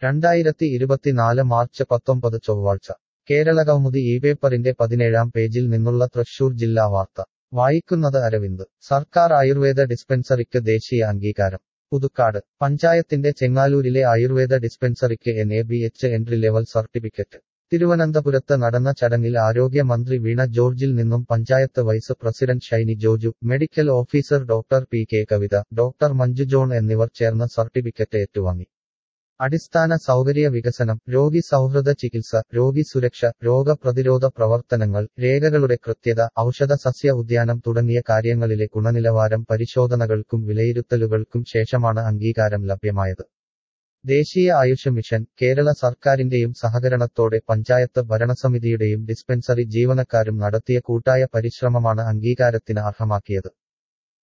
രണ്ടായിരത്തി ഇരുപത്തിനാല് മാർച്ച് പത്തൊമ്പത് ചൊവ്വാഴ്ച കേരളകൗമുദി ഈ പേപ്പറിന്റെ പതിനേഴാം പേജിൽ നിന്നുള്ള തൃശൂർ ജില്ലാ വാർത്ത വായിക്കുന്നത് അരവിന്ദ് സർക്കാർ ആയുർവേദ ഡിസ്പെൻസറിക്ക് ദേശീയ അംഗീകാരം പുതുക്കാട് പഞ്ചായത്തിന്റെ ചെങ്ങാലൂരിലെ ആയുർവേദ ഡിസ്പെൻസറിക്ക് N A B H entry level certificate തിരുവനന്തപുരത്ത് നടന്ന ചടങ്ങിൽ ആരോഗ്യമന്ത്രി വീണ ജോർജിൽ നിന്നും panchayat vice president Shiny Joju medical officer doctor P K Kavitha doctor Manju John എന്നിവർ ചേർന്ന് സർട്ടിഫിക്കറ്റ് ഏറ്റുവാങ്ങി അടിസ്ഥാന സൗകര്യ വികസനം രോഗി സൗഹൃദ ചികിത്സ രോഗി സുരക്ഷ രോഗപ്രതിരോധ പ്രവർത്തനങ്ങൾ രേഖകളുടെ കൃത്യത ഔഷധ സസ്യ ഉദ്യാനം തുടങ്ങിയ കാര്യങ്ങളിലെ ഗുണനിലവാരം പരിശോധനകൾക്കും വിലയിരുത്തലുകൾക്കും ശേഷമാണ് അംഗീകാരം ലഭ്യമായത് ദേശീയ ആയുഷ് മിഷൻ കേരള സർക്കാരിന്റെയും സഹകരണത്തോടെ പഞ്ചായത്ത് ഭരണസമിതിയുടെയും ഡിസ്പെൻസറി ജീവനക്കാരും നടത്തിയ കൂട്ടായ പരിശ്രമമാണ് അംഗീകാരത്തിന് അർഹമാക്കിയത്